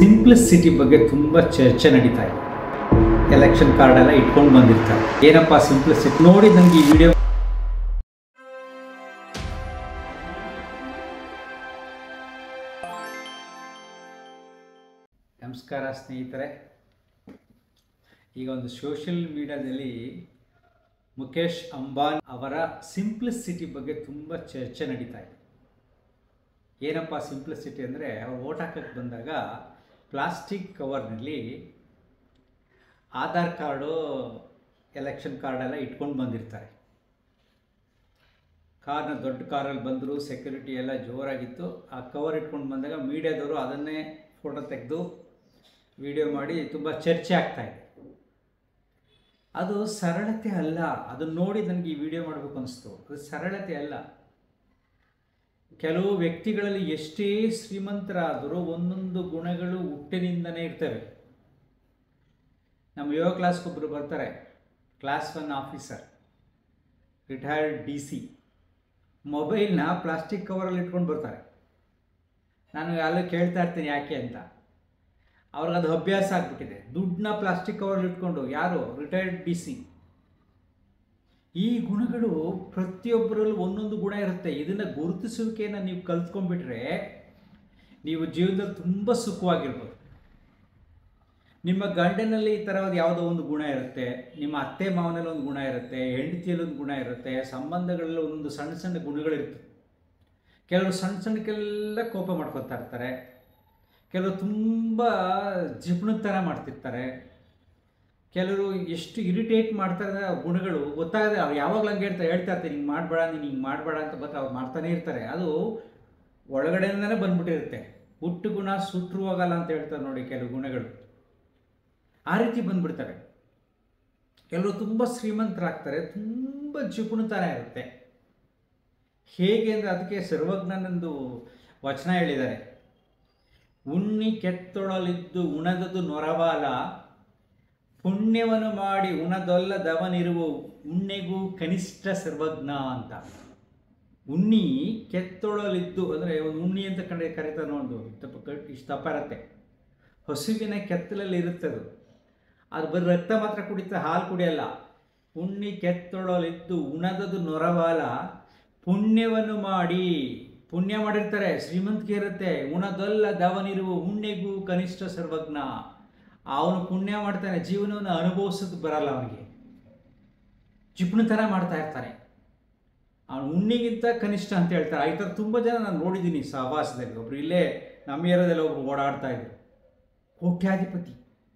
simplicity ಬಗ್ಗೆ ತುಂಬ ಚರ್ಚೆ ನಡೀತಾ ಇದೆ ಎಲೆಕ್ಷನ್ ಕಾರ್ಡ್ ಎಲ್ಲ ಇಟ್ಕೊಂಡು ಬಂದಿರ್ತಾರೆ ಏನಪ್ಪ ಸಿಂಪ್ಲಿಸಿಟಿ ನೋಡಿ ನನಗೆ ಈ ವಿಡಿಯೋ ನಮಸ್ಕಾರ ಸ್ನೇಹಿತರೆ ಈಗ ಒಂದು ಸೋಷಿಯಲ್ ಮೀಡಿಯಾದಲ್ಲಿ ಮುಖೇಶ್ ಅಂಬಾನಿ ಅವರ ಸಿಂಪ್ಲಿಸಿಟಿ ಬಗ್ಗೆ ತುಂಬ ಚರ್ಚೆ ನಡೀತಾ ಇದೆ ಏನಪ್ಪ ಸಿಂಪ್ಲಿಸಿಟಿ ಅಂದರೆ ಅವ್ರು ಓಟ್ ಹಾಕಕ್ಕೆ ಬಂದಾಗ ಪ್ಲಾಸ್ಟಿಕ್ ಕವರ್ನಲ್ಲಿ ಆಧಾರ್ ಕಾರ್ಡು ಎಲೆಕ್ಷನ್ ಕಾರ್ಡೆಲ್ಲ ಇಟ್ಕೊಂಡು ಬಂದಿರ್ತಾರೆ ಕಾರ್ನ ದೊಡ್ಡ ಕಾರಲ್ಲಿ ಬಂದರು ಸೆಕ್ಯೂರಿಟಿ ಎಲ್ಲ ಜೋರಾಗಿತ್ತು ಆ ಕವರ್ ಇಟ್ಕೊಂಡು ಬಂದಾಗ ಮೀಡಿಯಾದವರು ಅದನ್ನೇ ಫೋಟೋ ತೆಗೆದು ವಿಡಿಯೋ ಮಾಡಿ ತುಂಬ ಚರ್ಚೆ ಆಗ್ತಾ ಇದೆ ಅದು ಸರಳತೆ ಅಲ್ಲ ಅದನ್ನು ನೋಡಿ ನನಗೆ ಈ ವಿಡಿಯೋ ಮಾಡಬೇಕು ಅನಿಸ್ತು ಅದು ಸರಳತೆ ಅಲ್ಲ ಕೆಲವು ವ್ಯಕ್ತಿಗಳಲ್ಲಿ ಎಷ್ಟೇ ಶ್ರೀಮಂತರಾದರೂ ಒಂದೊಂದು ಗುಣಗಳು ಹುಟ್ಟಿನಿಂದನೇ ಇರ್ತವೆ ನಮ್ಮ ಯೋಗ ಕ್ಲಾಸ್ಗೊಬ್ಬರು ಬರ್ತಾರೆ class one officer retired D C ಮೊಬೈಲ್ನ ಪ್ಲಾಸ್ಟಿಕ್ ಕವರಲ್ಲಿ ಇಟ್ಕೊಂಡು ಬರ್ತಾರೆ ನಾನು ಅಲ್ಲಿ ಕೇಳ್ತಾ ಇರ್ತೀನಿ ಯಾಕೆ ಅಂತ ಅವ್ರಿಗೆ ಅದು ಅಭ್ಯಾಸ ಆಗಿಬಿಟ್ಟಿದೆ ದುಡ್ಡನ್ನ ಪ್ಲಾಸ್ಟಿಕ್ ಕವರಲ್ಲಿ ಇಟ್ಕೊಂಡು ಯಾರು ರಿಟೈರ್ಡ್ ಡಿ ಸಿ ಈ ಗುಣಗಳು ಪ್ರತಿಯೊಬ್ಬರಲ್ಲೂ ಒಂದೊಂದು ಗುಣ ಇರುತ್ತೆ ಇದನ್ನು ಗುರುತಿಸುವಿಕೆಯನ್ನು ನೀವು ಕಲ್ತ್ಕೊಂಡ್ಬಿಟ್ರೆ ನೀವು ಜೀವನದಲ್ಲಿ ತುಂಬ ಸುಖವಾಗಿರ್ಬೋದು ನಿಮ್ಮ ಗಂಡನಲ್ಲಿ ಈ ಥರವಾದ ಯಾವುದೋ ಒಂದು ಗುಣ ಇರುತ್ತೆ ನಿಮ್ಮ ಅತ್ತೆ ಮಾವನಲ್ಲಿ ಒಂದು ಗುಣ ಇರುತ್ತೆ ಹೆಂಡತಿಯಲ್ಲಿ ಒಂದು ಗುಣ ಇರುತ್ತೆ ಸಂಬಂಧಗಳಲ್ಲಿ ಒಂದೊಂದು ಸಣ್ಣ ಸಣ್ಣ ಗುಣಗಳಿರ್ತವೆ ಕೆಲವರು ಸಣ್ಣ ಸಣ್ಣಕ್ಕೆಲ್ಲ ಕೋಪ ಮಾಡ್ಕೊತಾ ಇರ್ತಾರೆ ಕೆಲವರು ತುಂಬ ಜಿಪುಣತನ ಮಾಡ್ತಿರ್ತಾರೆ ಕೆಲವರು ಎಷ್ಟು ಇರಿಟೇಟ್ ಮಾಡ್ತಾರೆ ಆ ಗುಣಗಳು ಗೊತ್ತಾಗದೆ ಅವ್ರು ಯಾವಾಗಲೂ ಹಂಗೆ ಹೇಳ್ತಾರೆ ಹೇಳ್ತಾ ಇರ್ತಾರೆ ಹಿಂಗೆ ಮಾಡಬೇಡ ನೀನು ಹಿಂಗೆ ಮಾಡಬೇಡ ಅಂತ ಬರ್ತಾ ಅವ್ರು ಮಾಡ್ತಾನೆ ಇರ್ತಾರೆ ಅದು ಒಳಗಡೆಯಿಂದನೇ ಬಂದ್ಬಿಟ್ಟಿರುತ್ತೆ ಹುಟ್ಟು ಗುಣ ಸುಟ್ಟರು ಹೋಗಲ್ಲ ಅಂತ ಹೇಳ್ತಾರೆ ನೋಡಿ ಕೆಲವು ಗುಣಗಳು ಆ ರೀತಿ ಬಂದ್ಬಿಡ್ತಾರೆ ಕೆಲವರು ತುಂಬ ಶ್ರೀಮಂತರಾಗ್ತಾರೆ ತುಂಬ ಜಿಪುಣತನ ಇರುತ್ತೆ ಹೇಗೆ ಅಂದರೆ ಅದಕ್ಕೆ ಸರ್ವಜ್ಞನೊಂದು ವಚನ ಹೇಳಿದ್ದಾರೆ ಉಣ್ಣಿ ಕೆತ್ತೊಳಲಿದ್ದು ಉಣದದು ನೊರವಾಲ ಪುಣ್ಯವನ್ನು ಮಾಡಿ ಉಣದೊಲ್ಲದವನಿರುವ ಉಣ್ಣೆಗೂ ಕನಿಷ್ಠ ಸರ್ವಜ್ಞ ಅಂತ ಉಣ್ಣಿ ಕೆತ್ತೊಳಲಿದ್ದು ಅಂದರೆ ಒಂದು ಉಣ್ಣಿ ಅಂತ ಕಂಡು ಕರೀತಾರೆ ಒಂದು ತಪ್ಪ ಇಷ್ಟು ದಪ್ಪ ಇರುತ್ತೆ ಹಸುವಿನ ಕೆತ್ತಲಲ್ಲಿ ಇರುತ್ತೆ ಅದು ಅದು ಬರೀ ರಕ್ತ ಮಾತ್ರ ಕುಡಿತಾ ಹಾಲು ಕುಡಿಯಲ್ಲ ಉಣ್ಣಿ ಕೆತ್ತೊಳಲಿದ್ದು ಉಣದದು ನೊರವಾಲ ಪುಣ್ಯವನ್ನು ಮಾಡಿ ಪುಣ್ಯ ಮಾಡಿರ್ತಾರೆ ಶ್ರೀಮಂತಿಕೆ ಇರುತ್ತೆ ಉಣದಲ್ಲ ದವನಿರುವ ಉಣ್ಣೆಗೂ ಕನಿಷ್ಠ ಸರ್ವಜ್ಞ ಅವನು ಪುಣ್ಯ ಮಾಡ್ತಾನೆ ಜೀವನವನ್ನು ಅನುಭವಿಸೋದು ಬರಲ್ಲ ಅವನಿಗೆ ಜಿಪುಣತನ ಮಾಡ್ತಾ ಇರ್ತಾನೆ ಅವನು ಉಣ್ಣಿಗಿಂತ ಕನಿಷ್ಠ ಅಂತ ಹೇಳ್ತಾರೆ ಈ ಥರ ತುಂಬ ಜನ ನಾನು ನೋಡಿದ್ದೀನಿ ಸಹವಾಸದಲ್ಲಿ ಒಬ್ರು ಇಲ್ಲೇ ನಮ್ಮ ಏರಿಯಾದಲ್ಲಿ ಒಬ್ರು ಓಡಾಡ್ತಾ ಇದ್ರು ಕೋಟ್ಯಾಧಿಪತಿ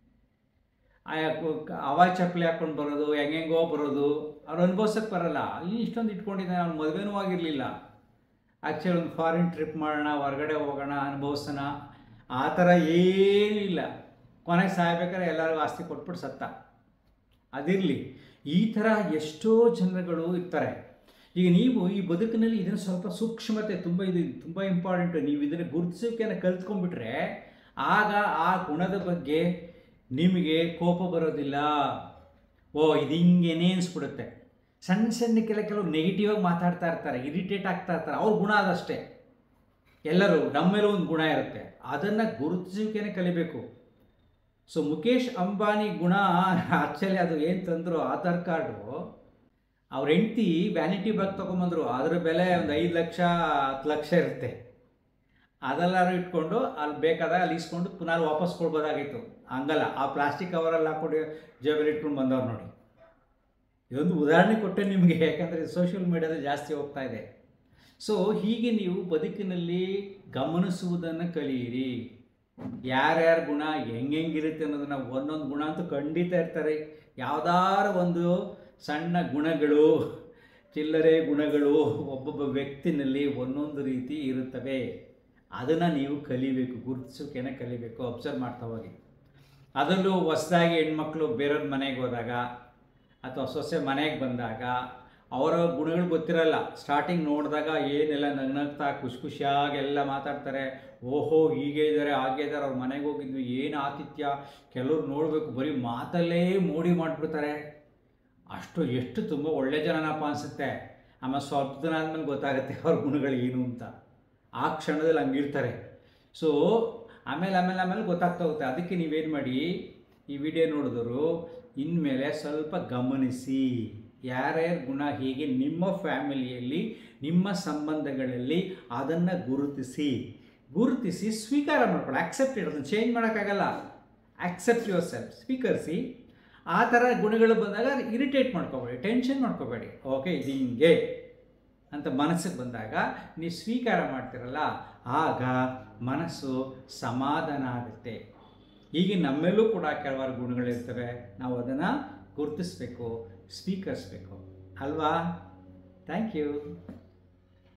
ಆಯಾ ಅವಾಯ್ ಚಪ್ಪಲಿ ಹಾಕ್ಕೊಂಡು ಬರೋದು ಹೆಂಗೆಂಗೋ ಬರೋದು ಅವ್ರು ಅನುಭವಿಸೋಕ್ಕೆ ಬರಲ್ಲ ಇಲ್ಲಿ ಇಷ್ಟೊಂದು ಇಟ್ಕೊಂಡಿದ್ದಾನೆ ಅವ್ನು ಮದುವೆನೂ ಆಗಿರಲಿಲ್ಲ ಆ್ಯಕ್ಚುಲಿ ಒಂದು ಫಾರಿನ್ ಟ್ರಿಪ್ ಮಾಡೋಣ ಹೊರಗಡೆ ಹೋಗೋಣ ಅನುಭವಿಸೋಣ ಆ ಥರ ಏನೂ ಇಲ್ಲ ಕೊನೆಗೆ ಸಾಯ್ಬೇಕಾದ್ರೆ ಎಲ್ಲರಿಗೂ ಆಸ್ತಿ ಕೊಟ್ಬಿಟ್ಟು ಸತ್ತ ಅದಿರಲಿ ಈ ಥರ ಎಷ್ಟೋ ಜನಗಳು ಇರ್ತಾರೆ ಈಗ ನೀವು ಈ ಬದುಕಿನಲ್ಲಿ ಇದನ್ನು ಸ್ವಲ್ಪ ಸೂಕ್ಷ್ಮತೆ ತುಂಬ ಇದು ತುಂಬ ಇಂಪಾರ್ಟೆಂಟು ನೀವು ಇದನ್ನು ಗುರುತಿಸೋಕೆಯನ್ನು ಕಲ್ತ್ಕೊಂಡ್ಬಿಟ್ರೆ ಆಗ ಆ ಗುಣದ ಬಗ್ಗೆ ನಿಮಗೆ ಕೋಪ ಬರೋದಿಲ್ಲ ಓ ಇದು ಹಿಂಗೇನೇ ಅನಿಸ್ಬಿಡುತ್ತೆ ಸಣ್ಣ ಸಣ್ಣಕ್ಕೆಲ್ಲ ಕೆಲವು ನೆಗೆಟಿವ್ ಆಗಿ ಮಾತಾಡ್ತಾ ಇರ್ತಾರೆ ಇರಿಟೇಟ್ ಆಗ್ತಾ ಇರ್ತಾರೆ ಅವ್ರ ಗುಣ ಅದಷ್ಟೇ ಎಲ್ಲರೂ ನಮ್ಮೇಲೂ ಒಂದು ಗುಣ ಇರುತ್ತೆ ಅದನ್ನು ಗುರುತಿಸೋಕೆನೇ ಕಲಿಬೇಕು ಸೊ ಮುಖೇಶ್ ಅಂಬಾನಿ ಗುಣ ಆ್ಯಕ್ಚುಲಿ ಅದು ಏನು ತಂದರು ಆಧಾರ್ ಕಾರ್ಡು ಅವ್ರ ಹೆಂಡ್ತಿ ವ್ಯಾನಿಟಿ ಬ್ಯಾಗ್ ತೊಗೊಂಬಂದರು ಅದ್ರ ಬೆಲೆ ಒಂದು ಐದು ಲಕ್ಷ ಹತ್ತು ಲಕ್ಷ ಇರುತ್ತೆ ಅದೆಲ್ಲರೂ ಇಟ್ಕೊಂಡು ಅಲ್ಲಿ ಬೇಕಾದಾಗ ಅಲ್ಲಿ ಇಸ್ಕೊಂಡು ಪುನಃ ವಾಪಸ್ ಕೊಡ್ಬೋದಾಗಿತ್ತು ಹಂಗಲ್ಲ ಆ ಪ್ಲಾಸ್ಟಿಕ್ ಕವರಲ್ಲಿ ಹಾಕ್ಕೊಂಡು ಜೇಬಲ್ಲಿ ಇಟ್ಕೊಂಡು ಬಂದವ್ರು ನೋಡಿ ಇದೊಂದು ಉದಾಹರಣೆ ಕೊಟ್ಟೆ ನಿಮಗೆ ಯಾಕಂದರೆ ಸೋಷಿಯಲ್ ಮೀಡಿಯಾದಲ್ಲಿ ಜಾಸ್ತಿ ಹೋಗ್ತಾ ಇದೆ ಸೊ ಹೀಗೆ ನೀವು ಬದುಕಿನಲ್ಲಿ ಗಮನಿಸುವುದನ್ನು ಕಲಿಯಿರಿ ಯಾರ್ಯಾರ ಗುಣ ಹೆಂಗಿರುತ್ತೆ ಅನ್ನೋದನ್ನು ಒಂದೊಂದು ಗುಣ ಅಂತೂ ಖಂಡಿತ ಇರ್ತಾರೆ ಯಾವ್ದಾರು ಒಂದು ಸಣ್ಣ ಗುಣಗಳು ಚಿಲ್ಲರೆ ಗುಣಗಳು ಒಬ್ಬೊಬ್ಬ ವ್ಯಕ್ತಿನಲ್ಲಿ ಒಂದೊಂದು ರೀತಿ ಇರುತ್ತವೆ ಅದನ್ನು ನೀವು ಕಲಿಬೇಕು ಗುರುತಿಸೋಕೆನೆ ಕಲಿಬೇಕು ಅಬ್ಸರ್ವ್ ಮಾಡ್ತಾ ಹೋಗಿ ಅದರಲ್ಲೂ ಹೊಸದಾಗಿ ಹೆಣ್ಮಕ್ಳು ಬೇರೆಯವ್ರ ಮನೆಗೆ ಹೋದಾಗ ಅಥವಾ ಸೊಸೆ ಮನೆಗೆ ಬಂದಾಗ ಅವರ ಗುಣಗಳು ಗೊತ್ತಿರಲ್ಲ ಸ್ಟಾರ್ಟಿಂಗ್ ನೋಡಿದಾಗ ಏನೆಲ್ಲ ನಗ್ನಗ್ತಾ ಖುಷಿ ಖುಷಿಯಾಗಿ ಎಲ್ಲ ಮಾತಾಡ್ತಾರೆ ಓಹೋ ಹೀಗೆ ಇದ್ದಾರೆ ಹಾಗೆ ಇದ್ದಾರೆ ಅವ್ರ ಮನೆಗೆ ಹೋಗಿದ್ವಿ ಏನು ಆತಿಥ್ಯ ಕೆಲವ್ರು ನೋಡಬೇಕು ಬರೀ ಮಾತಲ್ಲೇ ಮೋಡಿ ಮಾಡಿಬಿಡ್ತಾರೆ ಅಷ್ಟು ಎಷ್ಟು ತುಂಬ ಒಳ್ಳೆ ಜನನಪ್ಪ ಅನಿಸುತ್ತೆ ಆಮೇಲೆ ಸ್ವಲ್ಪ ದಿನ ಆದಮೇಲೆ ಗೊತ್ತಾಗುತ್ತೆ ಅವ್ರ ಗುಣಗಳು ಏನು ಅಂತ ಆ ಕ್ಷಣದಲ್ಲಿ ಹಂಗಿರ್ತಾರೆ ಸೊ ಆಮೇಲೆ ಆಮೇಲೆ ಆಮೇಲೆ ಗೊತ್ತಾಗ್ತಾ ಹೋಗುತ್ತೆ ಅದಕ್ಕೆ ನೀವೇನು ಮಾಡಿ ಈ ವಿಡಿಯೋ ನೋಡಿದವರು ಇನ್ಮೇಲೆ ಸ್ವಲ್ಪ ಗಮನಿಸಿ ಯಾರ್ಯಾರ ಗುಣ ಹೇಗೆ ನಿಮ್ಮ ಫ್ಯಾಮಿಲಿಯಲ್ಲಿ ನಿಮ್ಮ ಸಂಬಂಧಗಳಲ್ಲಿ ಅದನ್ನು ಗುರುತಿಸಿ ಗುರುತಿಸಿ ಸ್ವೀಕಾರ ಮಾಡ್ಕೊಳ್ಳಿ ಆಕ್ಸೆಪ್ಟ್ ಅದನ್ನು ಚೇಂಜ್ ಮಾಡೋಕ್ಕಾಗಲ್ಲ ಆಕ್ಸೆಪ್ಟ್ ಯುವರ್ ಸೆಲ್ಫ್ ಸ್ವೀಕರಿಸಿ ಆ ಥರ ಗುಣಗಳು ಬಂದಾಗ ಇರಿಟೇಟ್ ಮಾಡ್ಕೋಬೇಡಿ ಟೆನ್ಷನ್ ಮಾಡ್ಕೋಬೇಡಿ ಓಕೆ ಇದು ಹಿಂಗೆ ಅಂತ ಮನಸ್ಸಿಗೆ ಬಂದಾಗ ನೀವು ಸ್ವೀಕಾರ ಮಾಡ್ತಿರಲ್ಲ ಆಗ ಮನಸ್ಸು ಸಮಾಧಾನ ಆಗುತ್ತೆ ಹೀಗೆ ನಮ್ಮೆಲ್ಲೂ ಕೂಡ ಕೆಲವಾರು ಗುಣಗಳಿರ್ತವೆ ನಾವು ಅದನ್ನು ಗುರುತಿಸ್ಬೇಕು ಸ್ವೀಕರಿಸ್ಬೇಕು ಅಲ್ವಾ ಥ್ಯಾಂಕ್ ಯು